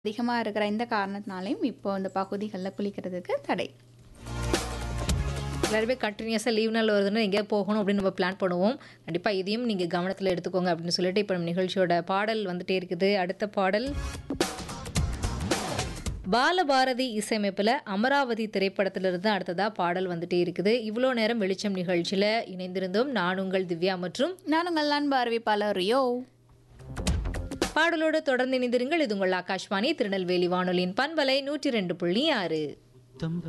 அதிகமாக இருக்கிற இந்த காரணத்தினாலையும் இப்போ இந்த பகுதிகளில் குளிக்கிறதுக்கு தடை எல்லாருமே கண்டினியூஸாக லீவ் நாள் வருதுன்னா எங்கேயா போகணும் அப்படின்னு நம்ம பிளான் பண்ணுவோம் கண்டிப்பாக இதையும் நீங்கள் கவனத்தில் எடுத்துக்கோங்க அப்படின்னு சொல்லிட்டு இப்போ நம்ம நிகழ்ச்சியோட பாடல் வந்துட்டே இருக்குது அடுத்த பாடல் பாலபாரதி இசையமைப்பில் அமராவதி திரைப்படத்திலிருந்து அடுத்ததாக பாடல் வந்துட்டே இருக்குது இவ்வளோ நேரம் வெளிச்சம் நிகழ்ச்சியில் இணைந்திருந்தோம் நான் உங்கள் திவ்யா மற்றும் நான் உங்கள் அன்பு அறிவிப்பாளர் ரியோ பாடலோடு தொடர்ந்து இணைந்திருங்கள் இது உங்கள் ஆகாஷ்வாணி திருநெல்வேலி வானொலியின் பண்பலை நூற்றி ரெண்டு புள்ளி ஆறு தம்